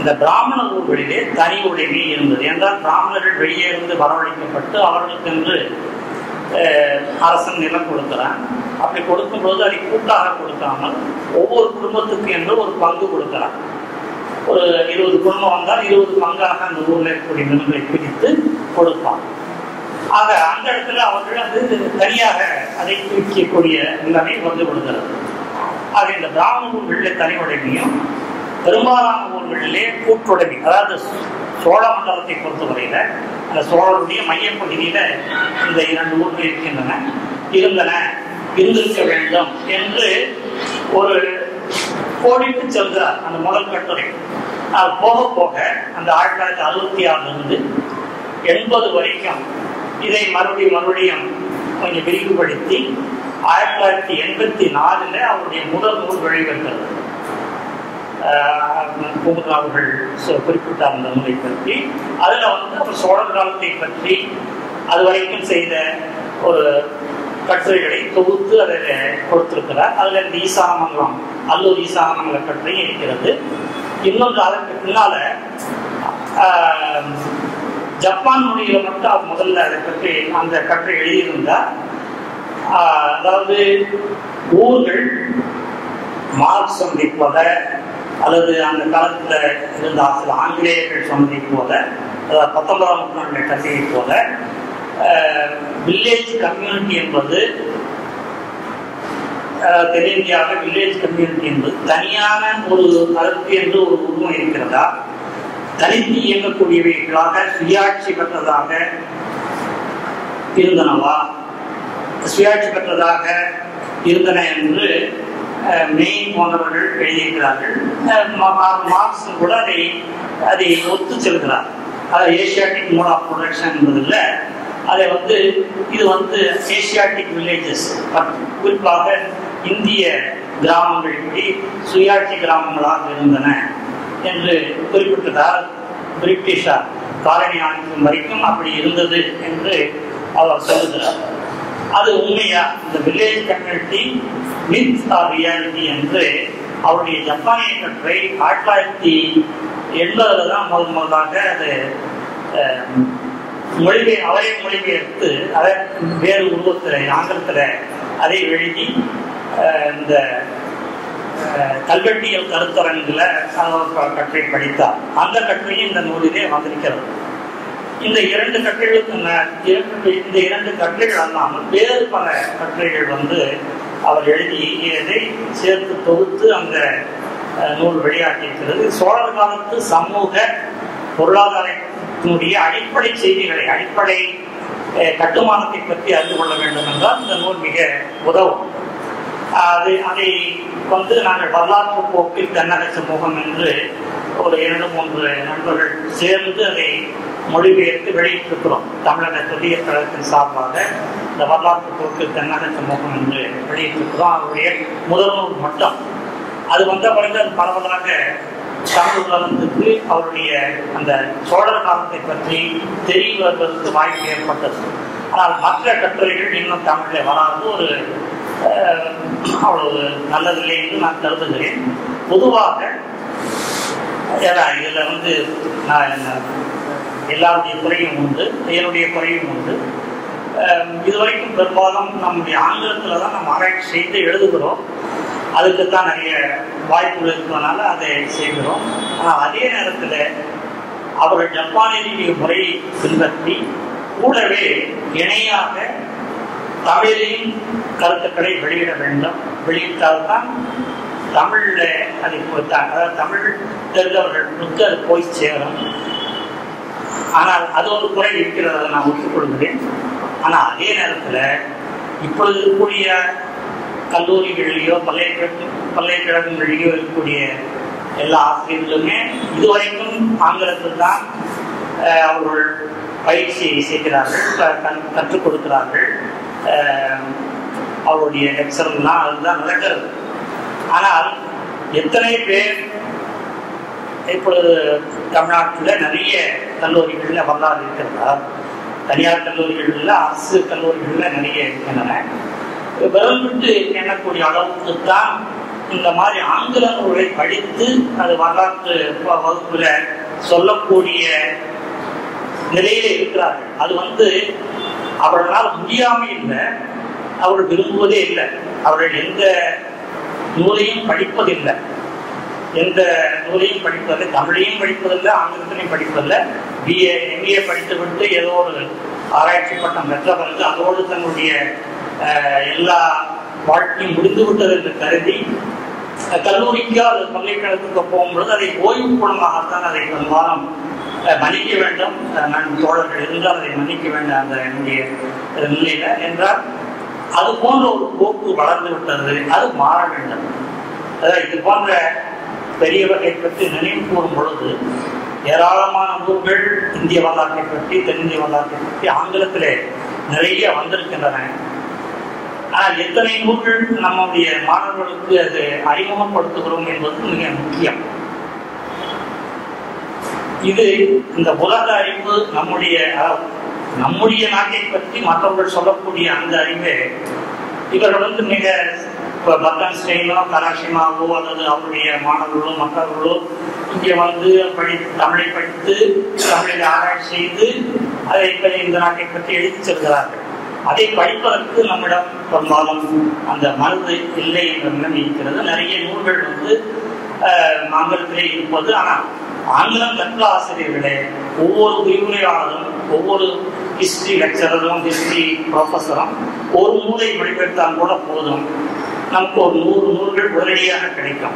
இந்த பிராமண ஊர்களிலே தனி உடைமை இருந்தது என்றால் பிராமணர்கள் வெளியே இருந்து வரவழைக்கப்பட்டு அவர்களுக்கென்று அஹ், அரசன் நிலம் கொடுக்கிறான் அப்படி கொடுக்கும்போது அதை கூட்டாக கொடுக்காமல் ஒவ்வொரு குடும்பத்துக்கு என்று ஒரு பங்கு கொடுக்கிறான் ஒரு இருபது குடும்பம் வந்தால் இருபது பங்காக அந்த ஊரில் இருக்கக்கூடிய நிலங்களை பிரித்து கொடுப்பான் ஆக அந்த இடத்துல அவர்கள் அது தனியாக அதை பிரிக்கக்கூடிய நிலைமை வந்து விடுகிறது ஆக இந்த பிராமண ஊர்களிலே தனி உடைமையும் பெரும்பாலான ஊர்களிலே கூட்டுடைமை அதாவது சோழ மண்டலத்தை பொறுத்தவரையில அந்த சோழருடைய மையப்பகுதியில இந்த இரண்டு ஊர்கள் இருக்கின்றன இருந்தன இருந்திருக்க வேண்டும் என்று ஒரு கோடிட்டு செல்கிறார் அந்த முதல் கட்டுரை அது போக போக அந்த ஆயிரத்தி தொள்ளாயிரத்தி அறுபத்தி ஆறுல இருந்து எண்பது வரைக்கும் இதை மறுபடியும் மறுபடியும் கொஞ்சம் விரிவுபடுத்தி ஆயிரத்தி தொள்ளாயிரத்தி எண்பத்தி நாலுல அவருடைய முதல் நூல் வெளிவந்தது குமுதா அவர்கள் சொ- குறிப்பிட்டார் அந்த நூலை பற்றி அதுல வந்து அவர் சோழர் காலத்தை பற்றி அது வரைக்கும் செய்த ஒரு கட்டுரைகளை தொகுத்து அதில் கொடுத்திருக்கிறார் அதுல இந்த ஈசானமங்கலம் அல்லூர் ஈசானமங்கல கட்டுரையும் இருக்கிறது இன்னொன்று அதற்கு பின்னால ஆஹ், ஜப்பான் மொழியில மட்டும் அவர் முதல்ல அதை பற்றி அந்த கட்டுரை எழுதியிருந்தார் ஆஹ், அதாவது ஊர்கள் மார்க் சொன்னதை போல அல்லது அந்த காலத்துல இருந்த சில ஆங்கிலேயர்கள் சொன்னதை போல அதாவது பத்தொன்பதாம் நூற்றாண்டுடைய கதையை போல வில்லேஜ் கம்யூனிட்டி என்பது அஹ், தென்னிந்தியாவில் வில்லேஜ் கம்யூனிட்டி என்பது தனியான ஒரு கருத்து என்று ஒரு உருவம் இருக்கிறதா தனித்து இயங்கக்கூடியவைகளாக சுயாட்சி பெற்றதாக இருந்தனவா சுயாட்சி பெற்றதாக இருந்தன என்று அஹ், மெயின் போன்றவர்கள் எழுதியிருக்கிறார்கள் அஹ், மா- மா- மார்க்ஸ் கூட அதை அதை ஒத்து செல்கிறார் அது ஏசியாட்டிக் மோட் ஆஃப் ப்ரொடக்ஷன் என்பதில் அதை வந்து இது வந்து ஏசியாட்டிக் வில்லேஜஸ் குறிப்பாக இந்திய கிராமங்கள் இப்படி சுயாட்சி கிராமங்களாக இருந்தன என்று குறிப்பிட்டதால் பிரிட்டிஷார் காலனி ஆட்சி வரைக்கும் அப்படி இருந்தது என்று அவர் சொல்லுகிறார் அது உண்மையா இந்த village community myth or reality என்று அவருடைய ஜப்பானிய கட்டுரை ஆயிரத்தி தொள்ளாயிரத்தி எண்பதுல தான் முதல் முதலாக அது அஹ், மொழிபெய அவரே மொழிபெயர்த்து அதை வேறு உருவத்தில் ஆங்கிலத்தில் அதை எழுதி அஹ், இந்த அஹ், கல்வெட்டியல் கருத்தரங்கில் அவர் க- கட்டுரை படித்தார் அந்த கட்டுரையும் இந்த நூலிலே வந்திருக்கிறது இந்த இரண்டு கட்டுரைகளுக்கு ந- இரண்டு- இந்த இரண்டு கட்டுரைகள் அல்லாமல் வேறு பல கட்டுரைகள் வந்து அவர் எழுதியதை சேர்த்து தொகுத்து அந்த அஹ், நூல் வெளியாட்டியிருக்கிறது சோழர் காலத்து சமூக பொருளாதாரத்தினுடைய அடிப்படை செய்திகளை அடிப்படை அஹ், கட்டுமானத்தை பற்றி அறிந்து கொள்ள வேண்டும் என்றால் இந்த நூல் மிக உதவும் அது அதை வந்து நாங்கள் வரலாற்று போக்கில் தென்னக சமூகம் என்று ஒரு இரண்டு மூன்று நண்பர்கள் சேர்ந்து அதை மொழிபெயர்த்து வெளியிட்டிருக்கிறோம் தமிழக தொல்லிய கழகத்தின் சார்பாக இந்த வரலாற்று போக்கில் தென்னக சமூகம் என்று வெளியிட்டிருக்கிறோம் அவருடைய முதல் நூல் மட்டும் அது வந்த பிறகு அது பரவலாக தமிழ் உலகத்துக்கு அவருடைய அந்த சோழர் காலத்தை பற்றி தெரிய வருவதற்கு வாய்ப்பு ஏற்பட்டது ஆனால் மற்ற கட்டுரைகள் இன்னும் தமிழில் வராது ஒரு அஹ், அவ்வளவு நல்லதில்லை என்று நான் கருதுகிறேன் பொதுவாக ஏன்னா இதில் வந்து நான் என்ன, எல்லாருடைய குறையும் உண்டு என்னுடைய குறையும் உண்டு அஹ், இதுவரைக்கும் பெரும்பாலும் நம்முடைய ஆங்கிலத்தில் தான் நம்ம ஆராய்ச்சி செய்து எழுதுகிறோம் அதுக்கு தான் நிறைய வாய்ப்புகள் இருக்கிறதுனால அதை செய்கிறோம் ஆனால் அதே நேரத்தில் அவர்கள் ஜப்பானிய முறையை பின்பற்றி கூடவே இணையாக தமிழின் கருத்துக்களை வெளியிட வேண்டும் வெளியிட்டால்தான் தமிழில் அதை கொடுத்தாங்க அதாவது தமிழ் தெரிந்தவர்களுக்கு அது போய் சேரும் ஆனால் அது ஒரு குறை இருக்கிறது அதை நான் ஒத்துக்கொள்கிறேன் ஆனால் அதே நேரத்தில் இப்பொழுது இருக்கக்கூடிய கல்லூரிகளிலேயோ பல்கலைக்கழக பல்கலைக்கழகங்களிலேயோ இருக்கக்கூடிய எல்லா ஆசிரியர்களுமே இதுவரைக்கும் ஆங்கிலத்தில் தான் அஹ், அவர்கள் பயிற்சியை செய்கிறார்கள் க- கண்- கற்றுக் கொடுக்கிறார்கள் அஹ், அவருடைய லெக்சர்லாம் அதுதான் நடக்கிறது ஆனால் எத்தனை பேர் இப்பொழுது தமிழ்நாட்டில் நிறைய கல்லூரிகளில் வரலாறு இருக்கிறதா தனியார் கல்லூரிகளில் அரசு கல்லூரிகளில் நிறைய இருக்கின்றன விரல் விட்டு எண்ணக்கூடிய அளவுக்கு தான் இந்த மாதிரி ஆங்கில நூல்களை படித்து அது வரலாற்று வ- வகுப்புல சொல்லக்கூடிய நிலையில இருக்கிறார்கள் அது வந்து அவர்களால் முடியாம இல்லை அவர்கள் விரும்புவதே இல்லை அவர்கள் எந்த நூலையும் படிப்பதில்லை எந்த நூலையும் படிப்பதில்லை தமிழையும் படிப்பதில்லை ஆங்கிலத்திலையும் படிப்பதில்லை பிஏ எம்ஏ படித்து விட்டு ஏதோ ஒரு ஆராய்ச்சி பட்டம் பெற்ற பிறகு அதோடு தன்னுடைய அஹ், எல்லா வாழ்க்கையும் முடிந்து விட்டது என்று கருதி அஹ், கல்லூரிக்கு அது பல்கலைக்கழகத்துக்கு போகும்பொழுது அதை ஓய்வு கூடமாகத்தான் அதை பெரும்பாலும் அஹ், மன்னிக்க வேண்டும் அஹ், நன் தோழர்கள் இருந்தால் அதை மன்னிக்க வேண்டும் அந்த என்னுடைய அஹ், நிலையில என்றால் அது போன்ற ஒரு போக்கு வளர்ந்து விட்டது அது மாற வேண்டும் அதாவது இது போன்ற பெரியவர்களை பற்றி நினைவு கூறும் பொழுது ஏராளமான நூல்கள் இந்திய வரலாற்றை பற்றி தென்னிந்திய வரலாற்றை பற்றி ஆங்கிலத்திலே நிறைய வந்திருக்கின்றன ஆனால் எத்தனை நூல்கள் நம்முடைய மாணவர்களுக்கு அது அறிமுகப்படுத்துகிறோம் என்பது மிக முக்கியம் இது இந்த உலக அறிவு நம்முடைய அஹ், நம்முடைய நாட்டை பற்றி மற்றவர்கள் சொல்லக்கூடிய அந்த அறிவே இவர்கள் வந்து மிக இப்போ பத்தன்ஸ்டைனோ கராஷிமாவோ அல்லது அவருடைய மாணவர்களோ மற்றவர்களோ இங்கே வந்து படி தமிழை படித்து தமிழில் ஆராய்ச்சி செய்து அதை இப்ப இந்த நாட்டை பற்றி எடுத்துச் செல்கிறார்கள் அதை படிப்பதற்கு நம்மிடம் பெரும்பாலும் அந்த மனது இல்லை என்ற நிலைமை இருக்கிறது நிறைய நூல்கள் வந்து அஹ், ஆங்கிலத்திலே இருப்பது ஆனால் ஆங்கிலம் கற்ற ஆசிரியர்களே ஒவ்வொரு விரிவுரையாளரும் ஒவ்வொரு ஹிஸ்டரி லெக்சரரும் ஹிஸ்டரி ப்ரொஃபஸரும் ஒரு நூலை மொழிபெயர்த்தால் கூட போதும் நமக்கு ஒரு நூறு நூல்கள் உடனடியாக கிடைக்கும்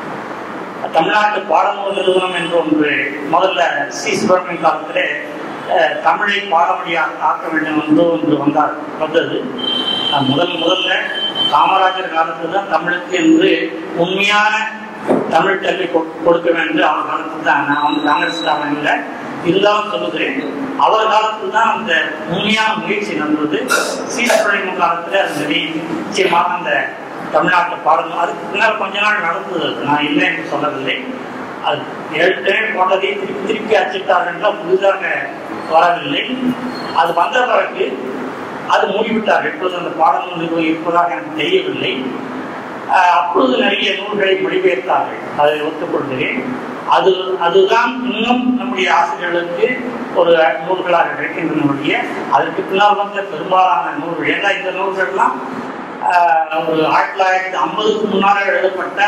தமிழ்நாட்டு பாடநூல் நிறுவனம் என்று ஒன்று முதல்ல சி சுப்பிரமணிய காலத்திலே அஹ், தமிழை பாடமொழியாக ஆக்க வேண்டும் என்று ஒன்று வந்தார் வந்தது அஹ், முதல் முதல்ல காமராஜர் காலத்தில் தான் தமிழுக்கு என்று உண்மையான தமிழ் கல்வி கொ- கொடுக்க வேண்டும் அவர் காலத்தில் தான் நான் வந்து காங்கிரஸ் காலம் இல்லை இருந்தாலும் சொல்லுகிறேன் அவர் காலத்தில் தான் அந்த உண்மையான முயற்சி நடந்தது சி சுப்பிரமணியம் காலத்தில் அது நிறைய நிச்சயமாக அந்த தமிழ்நாட்டு பாடணும் அதுக்கு பின்னால் கொஞ்ச நாள் நடந்தது அது. நான் இல்லை என்று சொல்லவில்லை அது ஏற்கனவே போட்டதை திருப்பி திருப்பி அச்சிட்டார்கள் புதிதாக வரவில்லை அது வந்த பிறகு அது மூடிவிட்டார்கள் இப்பொழுது அந்த பாடநூல் நிறுவனம் இருப்பதாக எனக்கு தெரியவில்லை ஆஹ் அப்பொழுது நிறைய நூல்களை மொழிபெயர்த்தார்கள் அதை ஒத்துக்கொள்கிறேன் அது அதுதான் இன்னும் நம்முடைய ஆசிரியர்களுக்கு ஒரு நூல்களாக கிடைக்கின்றன ஒழிய அதற்கு பின்னால் வந்த பெரும்பாலான நூல்கள் ஏன்னா இந்த நூல்கள்லாம் ஆஹ் ஒரு ஆயிரத்தி தொள்ளாயிரத்தி ஐம்பதுக்கு முன்னால் எழுதப்பட்ட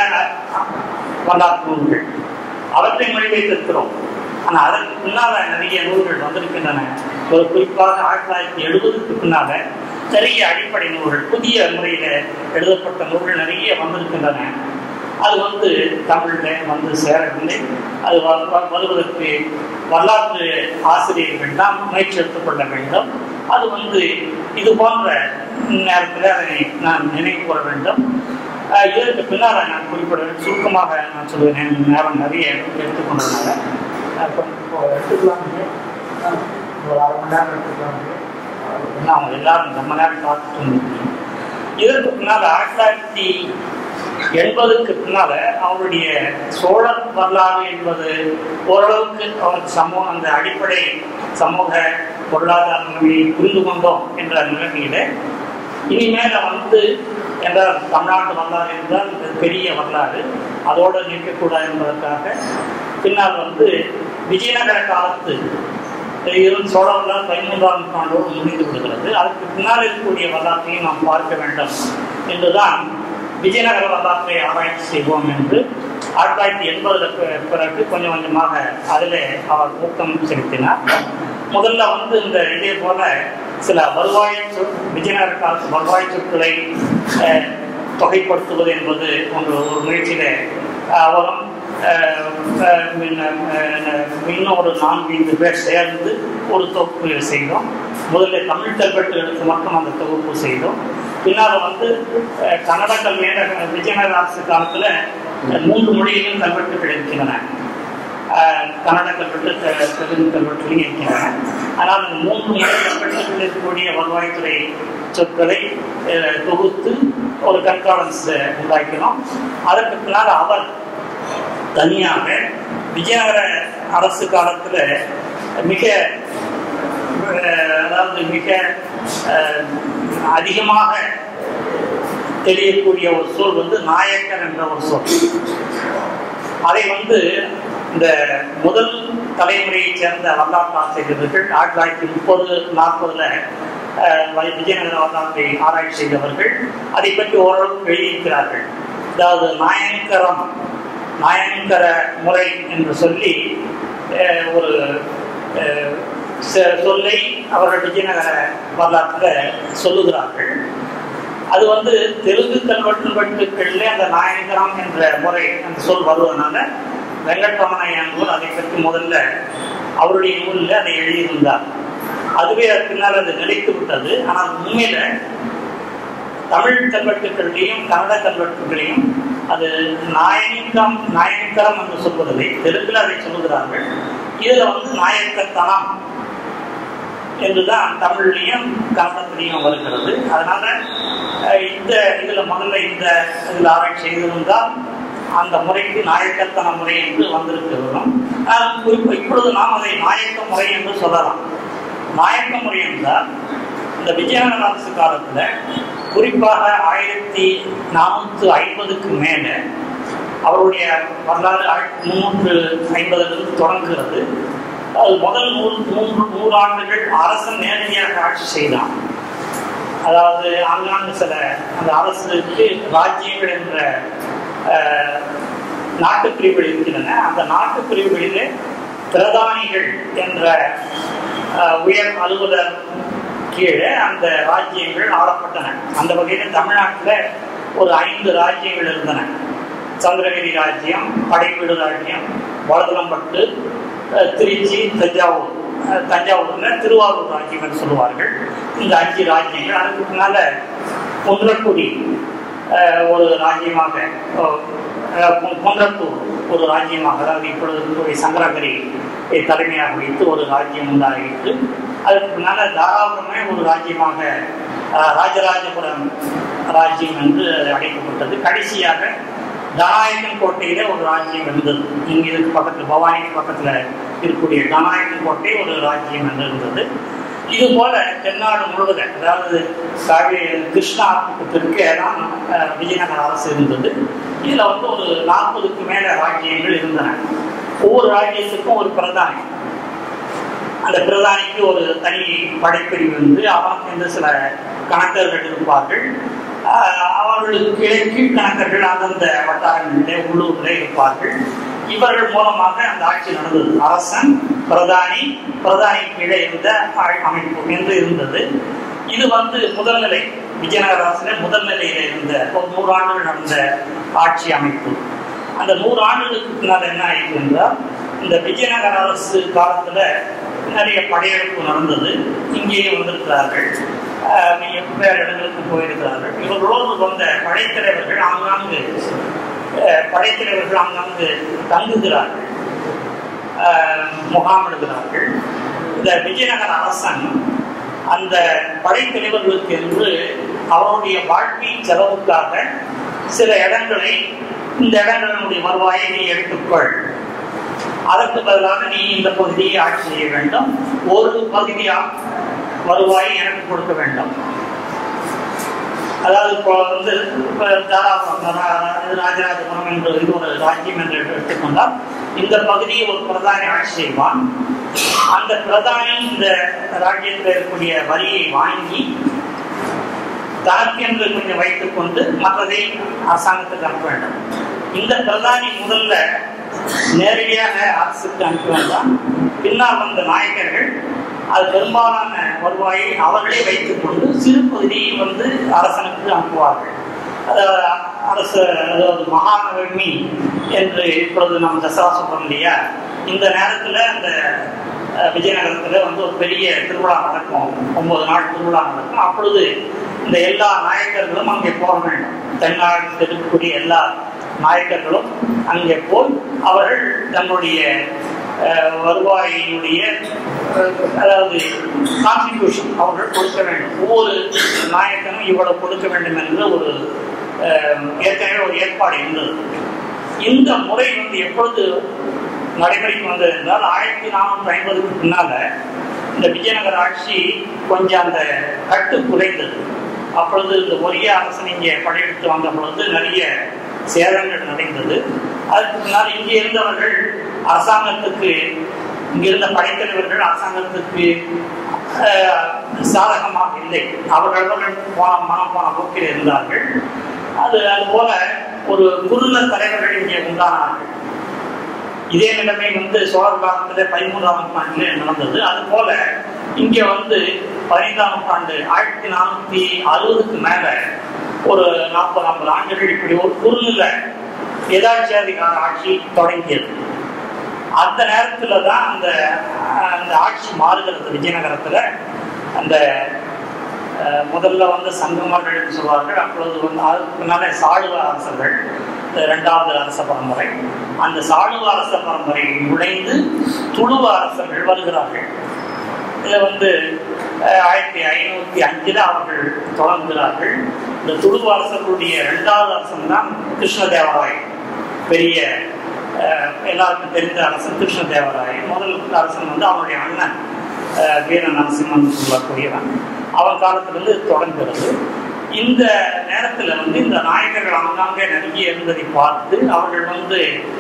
வரலாற்று நூல்கள் அவற்றை மொழிபெயர்த்திருக்கிறோம் ஆனால் அதற்கு பின்னால நிறைய நூல்கள் வந்திருக்கின்றன ஒரு குறிப்பாக ஆயிரத்தி தொள்ளாயிரத்தி எழுபதுக்கு பின்னால நிறைய அடிப்படை நூல்கள் புதிய முறையில எழுதப்பட்ட நூல்கள் நிறைய வந்திருக்கின்றன அது வந்து தமிழ்ல வந்து சேரவில்லை அது வ- வ- வருவதற்கு வரலாற்று ஆசிரியர்கள் தான் முயற்சி எடுத்துக் கொள்ள வேண்டும் அது வந்து இது போன்ற நேரத்தில் அதை நான் நினைவு கூற வேண்டும் அஹ் இதற்கு பின்னால் நான் குறிப்பிட வேண்டும். சுருக்கமாக நான் சொல்லுவேன் நேரம் நிறைய எடுத்துக்கொண்டதுனால அஹ் கொஞ்சம் இப்போ எடுத்துக்கலாம் நீங்க. அஹ் ஒரு அரை மணி நேரம் எடுத்துக்கலாம் நீங்க. ஏன்னா அவங்க எல்லாரும் ரொம்ப நேரம் பார்த்துட்டு இருந்தீங்க இதற்கு பின்னால் ஆயிரத்தி தொள்ளாயிரத்தி எண்பதுக்கு பின்னால அவருடைய சோழ வரலாறு என்பது ஓரளவுக்கு அவருக்கு சமூக அந்த அடிப்படை சமூக பொருளாதார நிலைமையை புரிந்து கொண்டோம் என்ற நிலைமையில இனிமேல வந்து என்றால் தமிழ்நாட்டு வரலாறு என்றால் இந்த பெரிய வரலாறு அதோடு நிற்கக்கூடாது என்பதற்காக பின்னால் வந்து விஜயநகர காலத்து இருந்து சோழ வரலாறு பதிமூன்றாம் நூற்றாண்டோடு முடிந்து விடுகிறது அதுக்கு பின்னால் இருக்கக்கூடிய வரலாற்றையும் நாம் பார்க்க வேண்டும் என்றுதான் விஜயநகர வரலாற்றை ஆராய்ச்சி செய்வோம் என்று ஆயிரத்தி தொள்ளாயிரத்தி எண்பதுல பி- பிறகு கொஞ்சம் கொஞ்சமாக அதில் அவர் ஊக்கம் செலுத்தினார் முதல்ல வந்து இந்த இதே போல சில வருவாய் சொல் விஜயநகர காலத்து வருவாய் சொற்களை அஹ், தொகைப்படுத்துவது என்பது ஒன்று ஒரு முயற்சியில அவரும் அஹ், அஹ், பின்ன, அஹ், இன்னும் ஒரு நான்கு ஐந்து பேர் சேர்ந்து ஒரு தொகுப்பு செய்தோம் முதல்ல தமிழ் கல்வெட்டுகளுக்கு மட்டும் அந்த தொகுப்பு செய்தோம் பின்னால் வந்து அஹ், கன்னட கல்வியில விஜயநகர அரசு காலத்துல அஹ், மூன்று மொழியிலும் கல்வெட்டுகள் இருக்கின்றன அஹ், கன்னட கல்வெட்டு தெ- தெலுங்கு கல்வெட்டுலையும் இருக்கின்றன ஆனால் அந்த மூன்று மொழி கல்வெட்டுகளில் இருக்கக்கூடிய வருவாய்த்துறை சொற்களை அஹ், தொகுத்து ஒரு கண்காலன்ஸ் உண்டாக்கினோம் அதற்கு பின்னால் அவர் தனியாக விஜயநகர அரசு காலத்துல மிக அஹ், அதாவது மிக அஹ், அதிகமாக தெரியக்கூடிய ஒரு சொல் வந்து நாயக்கர் என்ற ஒரு சொல் அதை வந்து இந்த முதல் தலைமுறையைச் சேர்ந்த வரலாற்று ஆசிரியர்கள் ஆயிரத்தி தொள்ளாயிரத்தி முப்பது நாற்பதுல விஜயநகர வரலாற்றை ஆராய்ச்சி செய்தவர்கள் அதை பற்றி ஓரளவுக்கு எழுதியிருக்கிறார்கள் அதாவது நாயங்கரம் நாயங்கர முறை என்று சொல்லி அஹ், ஒரு அஹ், ச- சொல்லை அவர்கள் விஜயநகர வரலாற்றில் சொல்லுகிறார்கள் அது வந்து தெலுங்கு கல்வெட்டுகளிலே அந்த நாயகரம் என்ற முறை அந்த சொல் வருவதனால வெங்கட்ரமணையானவர் அதை பற்றி முதல்ல அவருடைய நூலில் அதை எழுதியிருந்தார் அதுவே அதற்கு பின்னால் அது நிலைத்து விட்டது ஆனால் உண்மையில தமிழ் கல்வெட்டுகளிலையும் கன்னட கல்வெட்டுகளையும் அது நாயகம் நாயக்கரம் என்று சொல்வதில்லை தெலுங்குல அதை சொல்லுகிறார்கள் இதுல வந்து நாயக்கத்தனம் என்றுதான் தமிழ்லையும் கன்னடத்திலையும் வருகிறது அதனால அஹ், இந்த இதுல முதல்ல இந்த இதுல ஆராய்ச்சி செய்திருந்தால் அந்த முறைக்கு நாயக்கத்தன முறை என்று வந்திருக்கிறோம் குறிப்பு இப்பொழுது நாம் அதை நாயக்க முறை என்று சொல்லலாம் நாயக்க முறை என்றால் இந்த விஜயநகர அரசு காலத்துல குறிப்பாக ஆயிரத்தி நானூற்று ஐம்பதுக்கு மேல அவருடைய வரலாறு ஆயிரத்தி முன்னூற்று ஐம்பதிலிருந்து தொடங்குகிறது அது முதல் நூறு மூன்று நூறாண்டுகள் அரசன் நேரடியாக ஆட்சி செய்தான் அதாவது ஆங்காங்கு சில அந்த அரசுக்கு ராஜ்யங்கள் என்ற அஹ், நாட்டுப் பிரிவுகள் இருக்கின்றன அந்த நாட்டுப் பிரிவுகளிலே பிரதானிகள் என்ற அஹ், உயர் அலுவலர் கீழே அந்த ராஜ்யங்கள் ஆளப்பட்டன அந்த வகையில் தமிழ்நாட்டில் ஒரு ஐந்து ராஜ்யங்கள் இருந்தன சந்திரகிரி ராஜ்யம் படைவீடு ராஜ்யம் வலதுலம்பட்டு அஹ், திருச்சி தஞ்சாவூர் அஹ், தஞ்சாவூர்ல திருவாரூர் ராஜ்யம் என்று சொல்லுவார்கள் இந்த அஞ்சு ராஜ்யங்கள் அதுக்கு பின்னால குன்றக்குடி அஹ், ஒரு ராஜ்யமாக அஹ், கு- குன்றத்தூர் ஒரு ராஜ்யமாக அதாவது இப்பொழுது இருக்கக்கூடிய சங்கரகிரி தலைமையாக வைத்து ஒரு ராஜ்யம் உண்டாகிட்டு அதுக்கு பின்னால தாராபுரமே ஒரு ராஜ்யமாக அஹ், ராஜராஜபுரம் ராஜ்யம் என்று அழைக்கப்பட்டது கடைசியாக தனாயக்கன் கோட்டையில ஒரு ராஜ்யம் இருந்தது இங்க இதுக்கு பக்கத்துல பவானிக்கு பக்கத்துல இருக்கக்கூடிய தனாயக்கன் கோட்டை ஒரு ராஜ்யம் என்று இருந்தது இது போல தென்னாடு முழுவதும் அதாவது காவிரி கிருஷ்ணா ஆற்றுக்கு தெற்கே தான் அஹ், விஜயநகர அரசு இருந்தது இதுல வந்து ஒரு நாற்பதுக்கு மேல ராஜ்யங்கள் இருந்தன ஒவ்வொரு ராஜ்யத்துக்கும் ஒரு பிரதானி அந்த பிரதானிக்கு ஒரு தனி படைப்பிரிவு இருந்து அவனுக்கு வந்து சில கணக்கர்கள் இருப்பார்கள் ஆஹ் அவர்களுக்கு கீழே கீழ்கணக்கர்கள் அந்தந்த வட்டாரங்களிலே உள்ளூரிலே இருப்பார்கள் இவர்கள் மூலமாக அந்த ஆட்சி நடந்தது அரசன் பிரதானி பிரதானி கீழே இருந்த ஆள் அமைப்பு என்று இருந்தது இது வந்து முதல்நிலை விஜயநகர அரசிலே முதல் நிலையில இருந்த ஒரு நூறு ஆண்டுகள் நடந்த ஆட்சி அமைப்பு அந்த நூறு ஆண்டுகளுக்கு பின்னால் என்ன ஆயிடுச்சு என்றால் இந்த விஜயநகர அரசு காலத்துல நிறைய படையெடுப்பு நடந்தது இங்கேயே வந்திருக்கிறார்கள் ஆஹ் நீங்க வேறு இடங்களுக்கு போயிருக்கிறார்கள் இவர்களோடு வந்த படைத்தலைவர்கள் ஆங்காங்கு ஆஹ் படைத்தலைவர்கள் ஆங்காங்கு தங்குகிறார்கள் ஆஹ் முகாமிடுகிறார்கள் இந்த விஜயநகர அரசன் அந்த படைத்தலைவர்களுக்கு என்று அவருடைய வாழ்க்கை செலவுக்காக சில இடங்களை இந்த இடங்களினுடைய வருவாயை நீ எடுத்துக்கொள் அதற்கு பதிலாக நீ இந்த பகுதியை ஆட்சி செய்ய வேண்டும் ஒரு பகுதியா வருவாயை எனக்கு கொடுக்க வேண்டும் அதாவது இப்போ வந்து இப்போ தாராபுரம் ரா- ராஜராஜபுரம் என்ற இது ஒரு ராஜ்யம் என்று எடுத்துக்கொண்டால் இந்த பகுதியை ஒரு பிரதானி ஆட்சி செய்வான் அந்த பிரதானி இந்த ராஜ்யத்தில் இருக்கக்கூடிய வரியை வாங்கி தனக்கென்று கொஞ்சம் வைத்துக் கொண்டு மற்றதை அரசாங்கத்துக்கு அனுப்ப வேண்டும் இந்த பிரதானி முதல்ல நேரடியாக அரசுக்கு அனுப்ப வேண்டாம் பின்னால் வந்த நாயக்கர்கள் அது பெரும்பாலான வருவாயை அவர்களே வைத்துக் கொண்டு சிறு பகுதியை வந்து அரசனுக்கு அனுப்புவார்கள் அதாவது அரசு அதாவது மகாநவமி என்று இப்பொழுது நம்ம தசரா சொல்றோம் இல்லையா இந்த நேரத்துல அந்த அஹ், விஜயநகரத்துல வந்து ஒரு பெரிய திருவிழா நடக்கும் ஒன்பது நாள் திருவிழா நடக்கும் அப்பொழுது இந்த எல்லா நாயக்கர்களும் அங்கே போக வேண்டும் தென்னாட்டில் இருக்கக்கூடிய எல்லா நாயக்கர்களும் அங்கே போய் அவர்கள் தங்களுடைய அஹ், வருவாயினுடைய அஹ், அதாவது கான்ட்ரிபியூஷன் அவர்கள் கொடுக்க வேண்டும் ஒவ்வொரு நாயக்கனும் இவ்வளவு கொடுக்க வேண்டும் என்ற ஒரு அஹ், ஏற்கனவே ஒரு ஏற்பாடு இருந்தது இந்த முறை வந்து எப்பொழுது நடைமுறைக்கு வந்தது என்றால் ஆயிரத்தி நானூற்றி ஐம்பதுக்கு பின்னால இந்த விஜயநகர ஆட்சி கொஞ்சம் அந்த கட்டு குறைந்தது அப்பொழுது இந்த ஒரிய அரசன் இங்கே படையெடுத்து வந்த பொழுது நிறைய சேதங்கள் நடந்தது அதுக்கு முன்னால் இங்கே இருந்தவர்கள் அரசாங்கத்துக்கு இங்கிருந்த படைத்தலைவர்கள் அரசாங்கத்துக்கு அஹ், சாதகமாக இல்லை அவர்கள் போன மனம் போன போக்கில் இருந்தார்கள் அது அதுபோல ஒரு குருல தலைவர்கள் இங்கே உண்டானார்கள் இதே நிலைமை வந்து சோழர் காலத்துல பதிமூன்றாம் நூற்றாண்டிலே நடந்தது அது போல இங்க வந்து பதினைந்தாம் நூற்றாண்டு ஆயிரத்தி நானூத்தி அறுபதுக்கு மேல ஒரு நாற்பது ஐம்பது ஆண்டுகள் இப்படி ஒரு குறுநில எதாட்சியாதிகார ஆட்சி தொடங்கியது அந்த நேரத்துல தான் அந்த அந்த ஆட்சி மாறுகிறது விஜயநகரத்துல அந்த அஹ், முதல்ல வந்து சங்கமர்கள் என்று சொல்வார்கள் அப்பொழுது வந்து அதுக்கு பின்னாலே சாளுவ அரசர்கள் இந்த இரண்டாவது அரச பரம்பரை அந்த சாளுவ அரச பரம்பரை நுழைந்து துளுவ அரசர்கள் வருகிறார்கள் இதை வந்து அஹ், ஆயிரத்தி ஐநூத்தி அஞ்சுல அவர்கள் தொடங்குகிறார்கள் இந்த துளுவ அரசர்களுடைய இரண்டாவது அரசன் தான் கிருஷ்ணதேவராயன் பெரிய அஹ், எல்லாருக்கும் தெரிந்த அரசன் கிருஷ்ணதேவராயன் முதல் அரசன் வந்து அவனுடைய அண்ணன் அஹ், வீர நரசிம்மன் சொல்லக்கூடியவன் அவன் காலத்திலிருந்து தொடங்குகிறது இந்த நேரத்துல வந்து இந்த நாயகர்கள் ஆங்காங்கே நெருங்கி இருந்ததை பார்த்து அவர்கள் வந்து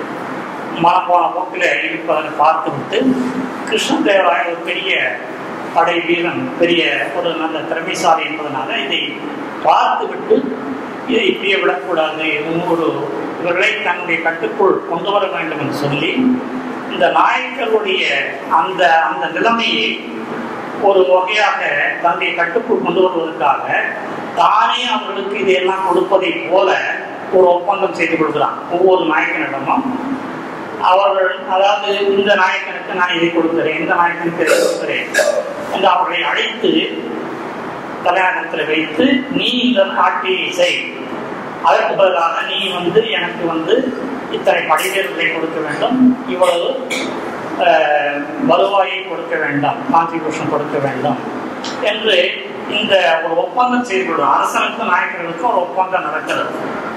மனம் போன போக்கில் இருப்பதை பார்த்துவிட்டு கிருஷ்ணதேவராயன் ஒரு பெரிய படை வீரன் பெரிய ஒரு நல்ல திறமைசாலி என்பதனால இதை பார்த்துவிட்டு இதை இப்படியே விடக்கூடாது இதுவும் ஒரு இவர்களை தன்னுடைய கட்டுக்குள் கொண்டு வர வேண்டும் என்று சொல்லி இந்த நாயக்கருடைய அந்த அந்த நிலைமையை ஒரு வகையாக தன்னுடைய கட்டுக்குள் கொண்டு வருவதற்காக தானே அவர்களுக்கு இதையெல்லாம் கொடுப்பதை போல ஒரு ஒப்பந்தம் செய்து கொடுக்கிறான் ஒவ்வொரு நாயக்கனிடமும் அவர்கள் அதாவது இந்த நாயக்கனுக்கு நான் இதை கொடுக்கிறேன் இந்த நாயக்கனுக்கு இதை கொடுக்கிறேன் என்று அவர்களை அழைத்து கல்யாணத்தில் வைத்து நீ இந்த நாட்டியை செய் அதற்கு பதிலாக நீ வந்து எனக்கு வந்து இத்தனை படைவீரர்களை கொடுக்க வேண்டும் இவ்வளவு அஹ், வருவாயை கொடுக்க வேண்டாம் கான்ட்ரிபியூஷன் கொடுக்க வேண்டும் என்று இந்த ஒரு ஒப்பந்தம் செய்து கொள்ளும் அரசனுக்கும் நாயக்கர்களுக்கும் ஒரு ஒப்பந்தம் நடக்கிறது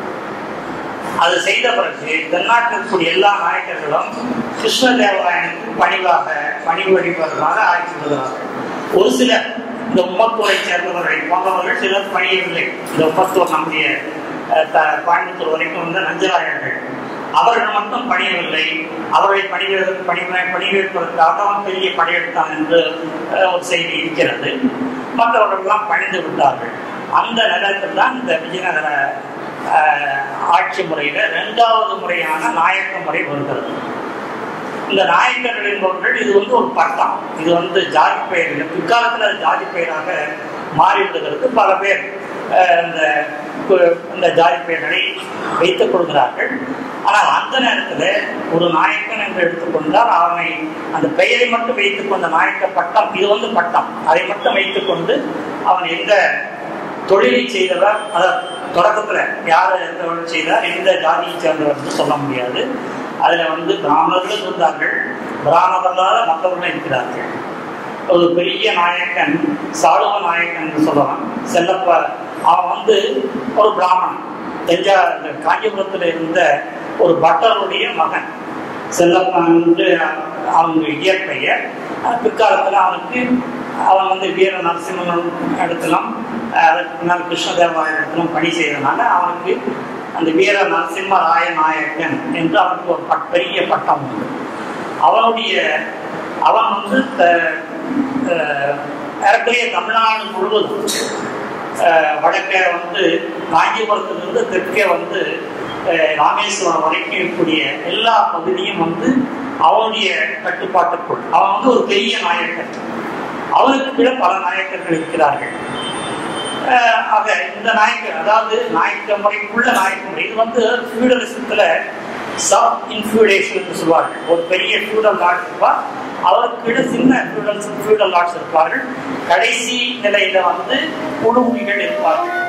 அது செய்த பிறகு தென்னாட்டில் இருக்கக்கூடிய எல்லா நாயக்கர்களும் கிருஷ்ணதேவராயனுக்கு பணிவாக பணிவு வழிபடுவதாக ஆட்சி விடுகிறார்கள் ஒரு சிலர் இந்த உம்மத்தூரை சேர்ந்தவர்கள் போன்றவர்கள் சிலர் பணியவில்லை இந்த உம்மத்தூர் நம்முடைய அஹ், த- கோயம்புத்தூர் வரைக்கும் வந்த நஞ்சராயர்கள் அவர்கள் மட்டும் பணியவில்லை அவர்களை பணிவதற்கு பணி பணியேற்பதற்காக அவன் பெரிய படையெடுத்தான் என்று அஹ், ஒரு செய்தி இருக்கிறது மற்றவர்கள்லாம் பணிந்து விட்டார்கள் அந்த நேரத்தில் தான் இந்த விஜயநகர அஹ், ஆட்சி முறையில இரண்டாவது முறையான நாயக்க முறை வருகிறது இந்த நாயக்கர்கள் என்பவர்கள் இது வந்து ஒரு பட்டம் இது வந்து ஜாதி பெயர் இல்லை பிற்காலத்தில் அது ஜாதி பெயராக மாறிவிடுகிறது பல பேர் அஹ், இந்த கு- இந்த ஜாதி பெயர்களை வைத்துக் கொள்கிறார்கள் ஆனால் அந்த நேரத்தில் ஒரு நாயக்கன் என்று எடுத்துக்கொண்டால் அவனை அந்த பெயரை மட்டும் வைத்துக் கொண்ட நாயக்க பட்டம் இது வந்து பட்டம் அதை மட்டும் வைத்துக்கொண்டு அவன் எந்த தொழிலை செய்தவர் அதாவது தொடக்கத்துல யார் எந்த தொழில் செய்தார் எந்த ஜாதியை சேர்ந்தவர் என்று சொல்ல முடியாது அதுல வந்து பிராமணர்கள் இருந்தார்கள் பிராமணர்களால மற்றவர்கள் இருக்கிறார்கள் ஒரு பெரிய நாயக்கன் சாளுவ நாயக்கன் என்று சொல்லலாம் செல்லப்ப அவன் வந்து ஒரு பிராமணன் தெஞ்சா இந்த காஞ்சிபுரத்தில் இருந்த ஒரு பட்டருடைய மகன் செல்லப்பன் வந்து அவங்க இயற்பெயர் ஆனா பிற்காலத்தில் அவனுக்கு அவன் வந்து வீர நரசிம்மன் இடத்திலும் அஹ், அதற்கு பின்னால் கிருஷ்ணதேவராய இடத்திலும் பணி செய்தனால அவனுக்கு அந்த வீர நரசிம்ம ராய நாயக்கன் என்று அவனுக்கு ஒரு பட்- பெரிய பட்டம் உண்டு அவனுடைய அவன் வந்து த- அஹ், ஏறக்குறைய தமிழ்நாடு முழுவதும் அஹ், வடக்கே வந்து காஞ்சிபுரத்திலிருந்து தெற்கே வந்து அஹ், ராமேஸ்வரம் வரைக்கும் இருக்கக்கூடிய எல்லா பகுதியும் வந்து அவனுடைய கட்டுப்பாட்டுக்குள் அவன் வந்து ஒரு பெரிய நாயக்கன் அவனுக்கு கீழே பல நாயக்கர்கள் இருக்கிறார்கள் அஹ், ஆக இந்த நாயக்கர் அதாவது நாயக்க முறைக்குள்ள நாயக்க முறை இது வந்து ஃபியூடலிசத்துல சப் இன்ஃபியூடேஷன் சொல்வார்கள் ஒரு பெரிய ஃபியூடல் லாட் இருப்பார் அவருக்கு கீழே சின்ன ஃபியூடல் ஃபியூடல் லாட்ஸ் இருப்பார்கள் கடைசி நிலையில வந்து குழுமுனிகள் இருப்பார்கள்